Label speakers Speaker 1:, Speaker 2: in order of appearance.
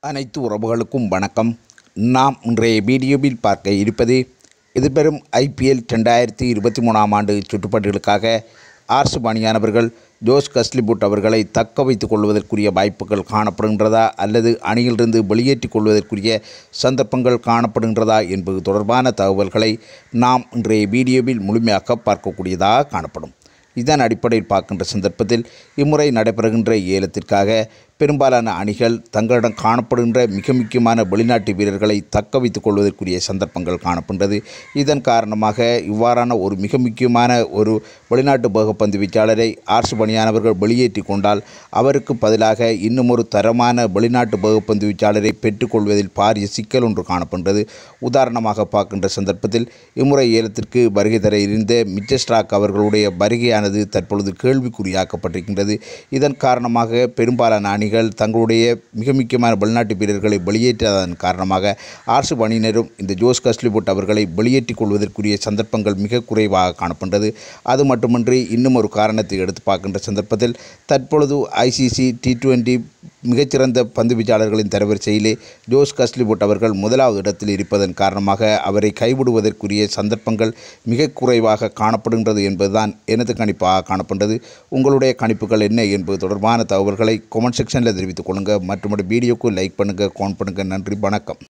Speaker 1: அனைத்து உறவுகளுக்கும் வணக்கம் நாம் இன்றைய வீடியோவில் பார்க்க இருப்பது எதிர்வரும் ஐபிஎல் ரெண்டாயிரத்தி இருபத்தி மூணாம் ஆண்டு சுற்றுப்பாட்டுகளுக்காக ஆர்ஸ் பணியானவர்கள் ஜோஸ் கஸ்லிபுட் அவர்களை தக்க வைத்துக் கொள்வதற்குரிய வாய்ப்புகள் காணப்படுகின்றதா அல்லது அணியிலிருந்து வெளியேற்றிக் கொள்வதற்குரிய சந்தர்ப்பங்கள் காணப்படுகின்றதா என்பது தொடர்பான தகவல்களை நாம் இன்றைய வீடியோவில் முழுமையாக பார்க்கக்கூடியதாக காணப்படும் இதன் அடிப்படையில் பார்க்கின்ற சந்தர்ப்பத்தில் இம்முறை நடைபெறுகின்ற ஏலத்திற்காக பெரும்பாலான அணிகள் தங்களிடம் காணப்படுகின்ற மிக முக்கியமான வெளிநாட்டு வீரர்களை தக்க வைத்துக் கொள்வதற்குரிய சந்தர்ப்பங்கள் காணப்படுகிறது இதன் காரணமாக இவ்வாறான ஒரு மிக முக்கியமான ஒரு வெளிநாட்டு பகுப்பந்து வீச்சாளரை ஆர்ஸ் பணியானவர்கள் வெளியேற்றி கொண்டால் அவருக்கு பதிலாக இன்னும் ஒரு தரமான வெளிநாட்டு பகுப்பந்து வீச்சாளரை பெற்றுக்கொள்வதில் பாரிய சிக்கல் ஒன்று காணப்படுகிறது உதாரணமாக பார்க்கின்ற சந்தர்ப்பத்தில் இம்முறை ஏலத்திற்கு வருகை தர இருந்த மிச்சஸ்ட்ராக் அவர்களுடைய வருகையானது தற்பொழுது கேள்விக்குறியாக்கப்பட்டிருக்கின்றது இதன் காரணமாக பெரும்பாலான அணிகள் தங்களுடைய மிக முக்கியமான வெளிநாட்டு வீரர்களை வெளியேற்றாததன் காரணமாக ஆர்சு அணியினரும் இந்த ஜோஸ் கஸ்லிபோட் அவர்களை வெளியேற்றிக் கொள்வதற்குரிய சந்தர்ப்பங்கள் மிக குறைவாக காணப்படுகிறது அது மட்டுமின்றி இன்னும் ஒரு காரணத்தை எடுத்து பார்க்கின்ற சந்தர்ப்பத்தில் தற்பொழுது ஐசிசி டி டுவெண்டி மிகச்சிறந்த பந்து வீச்சாளர்களின் தரவரிசையிலே ஜோஸ் கஸ்லிபோட் அவர்கள் முதலாவது இடத்தில் இருப்பதன் காரணமாக அவரை கைவிடுவதற்குரிய சந்தர்ப்பங்கள் மிக குறைவாக காணப்படுகின்றது என்பதுதான் எனது கணிப்பாக காணப்படுகிறது உங்களுடைய கணிப்புகள் என்ன என்பது தொடர்பான தகவல்களை கமெண்ட் செக்ஷனில் தெரிவித்துக் கொள்ளுங்கள் மற்றும் வீடியோக்கு லைக் பண்ணுங்கள் கமெண்ட் பண்ணுங்கள் நன்றி வணக்கம்